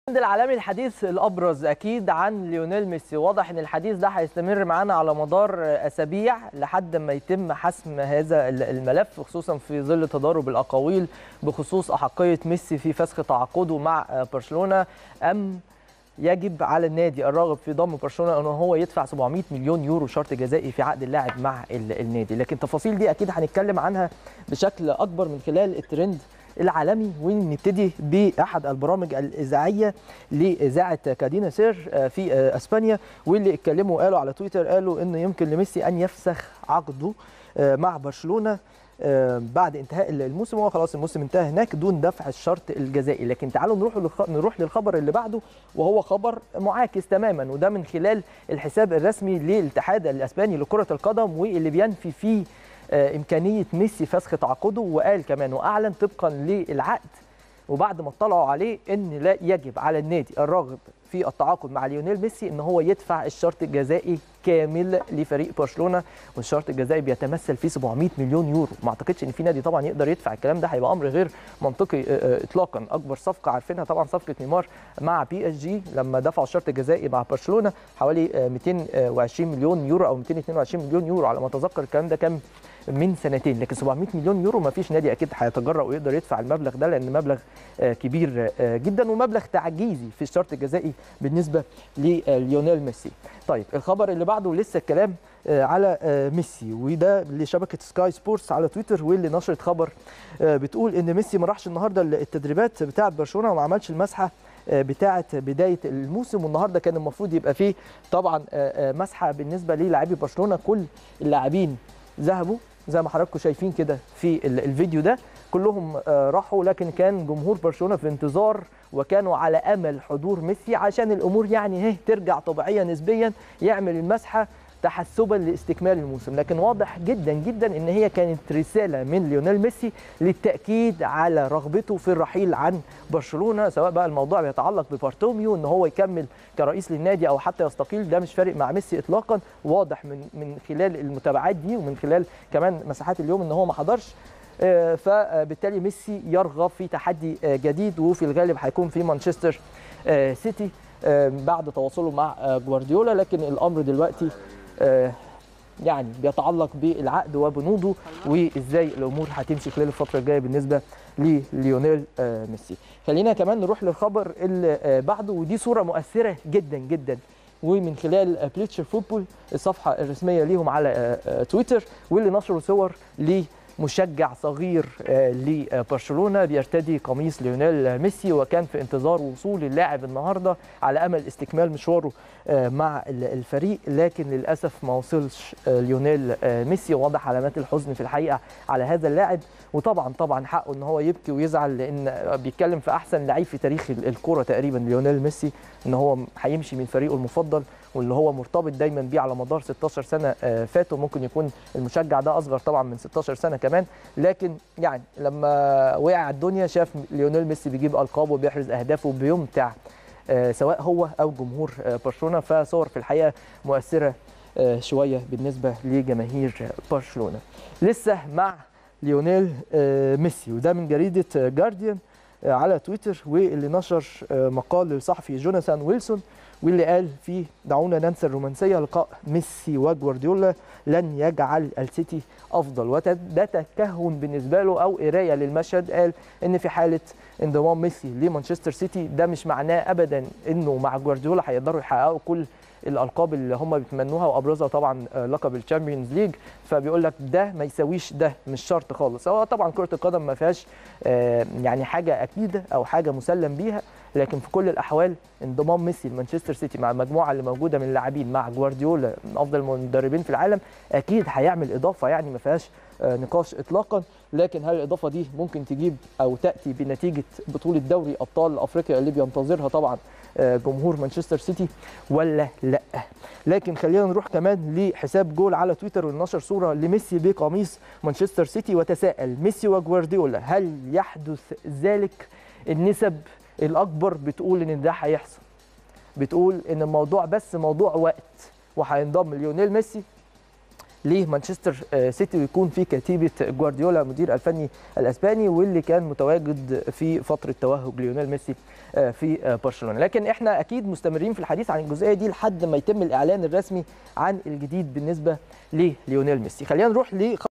العالمي الحديث الابرز اكيد عن ليونيل ميسي واضح ان الحديث ده هيستمر معانا على مدار اسابيع لحد ما يتم حسم هذا الملف خصوصا في ظل تضارب الاقاويل بخصوص احقيه ميسي في فسخ تعاقده مع برشلونه ام يجب على النادي الراغب في ضم برشلونه ان هو يدفع 700 مليون يورو شرط جزائي في عقد اللاعب مع النادي لكن التفاصيل دي اكيد هنتكلم عنها بشكل اكبر من خلال الترند العالمي ونبتدي باحد البرامج الاذاعيه لاذاعه كادينا سير في اسبانيا واللي اتكلموا وقالوا على تويتر قالوا انه يمكن لميسي ان يفسخ عقده مع برشلونه بعد انتهاء الموسم هو خلاص الموسم انتهى هناك دون دفع الشرط الجزائي لكن تعالوا نروح نروح للخبر اللي بعده وهو خبر معاكس تماما وده من خلال الحساب الرسمي للاتحاد الاسباني لكره القدم واللي بينفي فيه امكانيه ميسي فسخ تعاقده وقال كمان واعلن طبقا للعقد وبعد ما اطلعوا عليه ان لا يجب على النادي الراغب في التعاقد مع ليونيل ميسي ان هو يدفع الشرط الجزائي كامل لفريق برشلونه والشرط الجزائي بيتمثل في 700 مليون يورو ما اعتقدش ان في نادي طبعا يقدر يدفع الكلام ده هيبقى امر غير منطقي اطلاقا اكبر صفقه عارفينها طبعا صفقه نيمار مع بي اس جي لما دفعوا الشرط الجزائي مع برشلونه حوالي 220 مليون يورو او 222 مليون يورو على ما اتذكر الكلام ده كان من سنتين لكن 700 مليون يورو ما فيش نادي اكيد هيتجرأ ويقدر يدفع المبلغ ده لان مبلغ كبير جدا ومبلغ تعجيزي في الشرط الجزائي بالنسبه لليونيل ميسي طيب الخبر اللي بعده لسه الكلام على ميسي وده لشبكه سكاي سبورتس على تويتر واللي نشرت خبر بتقول ان ميسي ما راحش النهارده التدريبات بتاعه برشلونه وما عملش المسحه بتاعه بدايه الموسم والنهارده كان المفروض يبقى فيه طبعا مسحه بالنسبه للاعبي برشلونه كل اللاعبين ذهبوا زي ما حضراتكم شايفين كده في الفيديو ده كلهم راحوا لكن كان جمهور برشلونه في انتظار وكانوا على امل حضور ميسي عشان الامور يعني هي ترجع طبيعيه نسبيا يعمل المسحه تحسبا لاستكمال الموسم لكن واضح جدا جدا ان هي كانت رساله من ليونيل ميسي للتاكيد على رغبته في الرحيل عن برشلونه سواء بقى الموضوع بيتعلق ببارتوميو ان هو يكمل كرئيس للنادي او حتى يستقيل ده مش فارق مع ميسي اطلاقا واضح من من خلال المتابعات دي ومن خلال كمان مساحات اليوم ان هو ما حضرش فبالتالي ميسي يرغب في تحدي جديد وفي الغالب هيكون في مانشستر سيتي بعد تواصله مع جوارديولا لكن الامر دلوقتي يعني بيتعلق بالعقد وبنوده وازاي الامور هتمشي خلال الفتره الجايه بالنسبه لليونيل ميسي خلينا كمان نروح للخبر اللي بعده ودي صوره مؤثره جدا جدا ومن خلال بليتشر فوتبول الصفحه الرسميه ليهم على تويتر واللي نشروا صور ل مشجع صغير لبرشلونه بيرتدي قميص ليونيل ميسي وكان في انتظار وصول اللاعب النهارده على امل استكمال مشواره مع الفريق لكن للاسف ما وصلش ليونيل ميسي واضح علامات الحزن في الحقيقه على هذا اللاعب وطبعا طبعا حقه ان هو يبكي ويزعل لان بيتكلم في احسن لعيب في تاريخ الكره تقريبا ليونيل ميسي ان هو هيمشي من فريقه المفضل واللي هو مرتبط دايما بيه على مدار 16 سنه فاتوا ممكن يكون المشجع ده اصغر طبعا من 16 سنه كمان لكن يعني لما وقع الدنيا شاف ليونيل ميسي بيجيب القاب وبيحرز اهدافه وبيمتع سواء هو او جمهور برشلونه فصور في الحقيقه مؤثره شويه بالنسبه لجماهير برشلونه لسه مع ليونيل ميسي وده من جريده جارديان على تويتر واللي نشر مقال للصحفي جوناثان ويلسون واللي قال فيه دعونا ننسى الرومانسيه لقاء ميسي وجوارديولا لن يجعل السيتي افضل وده تكهن بالنسبه له او قرايه للمشهد قال ان في حاله انضمام ميسي لمانشستر سيتي ده مش معناه ابدا انه مع جوارديولا هيقدروا يحققوا كل الالقاب اللي هم بيتمنوها وابرزها طبعا لقب الشامبيونز ليج فبيقول لك ده ما يساويش ده مش شرط خالص هو طبعا كره القدم ما فيهاش يعني حاجه اكيده او حاجه مسلم بيها لكن في كل الاحوال انضمام ميسي لمانشستر سيتي مع المجموعه اللي موجوده من اللاعبين مع جوارديولا من افضل المدربين في العالم اكيد هيعمل اضافه يعني ما فيهاش نقاش اطلاقا لكن هل الاضافه دي ممكن تجيب او تاتي بنتيجه بطوله دوري ابطال افريقيا اللي بينتظرها طبعا جمهور مانشستر سيتي ولا لا لكن خلينا نروح كمان لحساب جول على تويتر ونشر صوره لميسي بقميص مانشستر سيتي وتساءل ميسي وجوارديولا هل يحدث ذلك النسب الاكبر بتقول ان ده هيحصل بتقول ان الموضوع بس موضوع وقت وهينضم ليونيل ميسي لمانشستر سيتي ويكون في كتيبه جوارديولا المدير الفني الاسباني واللي كان متواجد في فتره توهج ليونيل ميسي في برشلونه لكن احنا اكيد مستمرين في الحديث عن الجزئيه دي لحد ما يتم الاعلان الرسمي عن الجديد بالنسبه لليونيل ميسي خلينا نروح ل